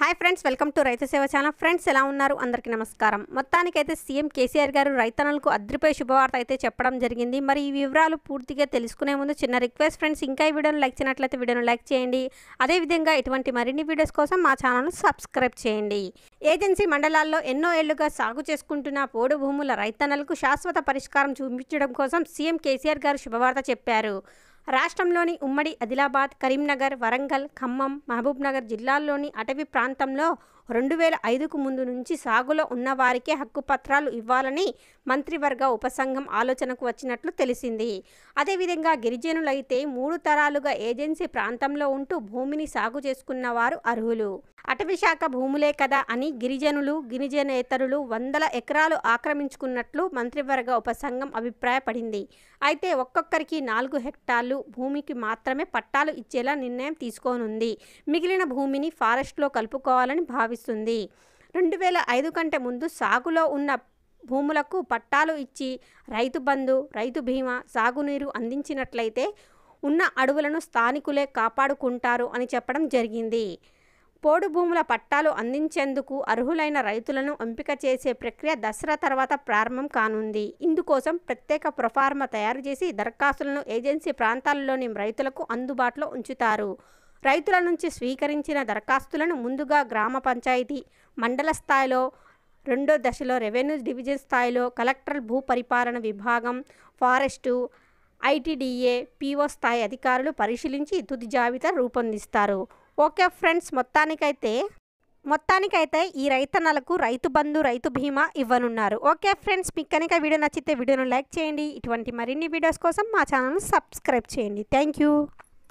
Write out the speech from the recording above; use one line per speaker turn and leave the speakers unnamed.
hi friends welcome to రైతు సేవ channel friends ఎలా ఉన్నారు అందరికీ నమస్కారం మొత్తానికైతే సీఎం కేసీఆర్ గారు రైతన్నలకు అద్రిపై శుభవార్త అయితే చెప్పడం జరిగింది మరి ఈ వివరాలు పూర్తిగా తెలుసుకునే ముందు చిన్న రిక్వెస్ట్ ఫ్రెండ్స్ ఇంకా ఈ వీడియోను లైక్ చేయనట్లయితే వీడియోను లైక్ చేయండి అదేవిధంగా ఇటువంటి మరిన్ని వీడియోస్ కోసం మా ఛానల్ను సబ్స్క్రైబ్ చేయండి ఏజెన్సీ మండలాల్లో ఎన్నో ఏళ్లుగా సాగు చేసుకుంటున్న పోడు భూముల రైతన్నలకు శాశ్వత పరిష్కారం చూపించడం కోసం సీఎం కేసీఆర్ గారు శుభవార్త చెప్పారు రాష్ట్రంలోని ఉమ్మడి ఆదిలాబాద్ కరీంనగర్ వరంగల్ ఖమ్మం మహబూబ్నగర్ జిల్లాల్లోని అటవీ ప్రాంతంలో రెండు వేల ఐదుకు ముందు నుంచి సాగులో ఉన్న వారికే హక్కు పత్రాలు ఇవ్వాలని మంత్రివర్గ ఉపసంఘం ఆలోచనకు వచ్చినట్లు తెలిసింది అదేవిధంగా గిరిజనులైతే మూడు తరాలుగా ఏజెన్సీ ప్రాంతంలో ఉంటూ భూమిని సాగు చేసుకున్న వారు అర్హులు అటవీ శాఖ భూములే కదా అని గిరిజనులు గిరిజనేతరులు వందల ఎకరాలు ఆక్రమించుకున్నట్లు మంత్రివర్గ ఉపసంఘం అభిప్రాయపడింది అయితే ఒక్కొక్కరికి నాలుగు హెక్టార్లు భూమికి మాత్రమే పట్టాలు ఇచ్చేలా నిర్ణయం తీసుకోనుంది మిగిలిన భూమిని ఫారెస్ట్లో కలుపుకోవాలని భావిస్తుంది రెండు వేల ఐదు కంటే ముందు సాగులో ఉన్న భూములకు పట్టాలు ఇచ్చి రైతు బంధు రైతు బీమా సాగునీరు అందించినట్లయితే ఉన్న అడవులను స్థానికులే కాపాడుకుంటారు అని చెప్పడం జరిగింది పోడు భూముల పట్టాలు అందించేందుకు అర్హులైన రైతులను ఎంపిక చేసే ప్రక్రియ దసరా తర్వాత ప్రారంభం కానుంది ఇందుకోసం ప్రత్యేక ప్రొఫార్మా తయారు చేసి దరఖాస్తులను ఏజెన్సీ ప్రాంతాల్లోని రైతులకు అందుబాటులో ఉంచుతారు రైతుల నుంచి స్వీకరించిన దరఖాస్తులను ముందుగా గ్రామ పంచాయతీ మండల స్థాయిలో రెండో దశలో రెవెన్యూ డివిజన్ స్థాయిలో కలెక్టర్ భూ పరిపాలన విభాగం ఫారెస్టు ఐటీడీఏ పీఓ స్థాయి అధికారులు పరిశీలించి తుది జాబితా రూపొందిస్తారు ఓకే ఫ్రెండ్స్ మొత్తానికైతే మొత్తానికైతే ఈ రైతన్నలకు రైతు బంధు రైతు బీమా ఇవ్వనున్నారు ఓకే ఫ్రెండ్స్ మీకు కనుక వీడియో నచ్చితే వీడియోను లైక్ చేయండి ఇటువంటి మరిన్ని వీడియోస్ కోసం మా ఛానల్ను సబ్స్క్రైబ్ చేయండి థ్యాంక్ యూ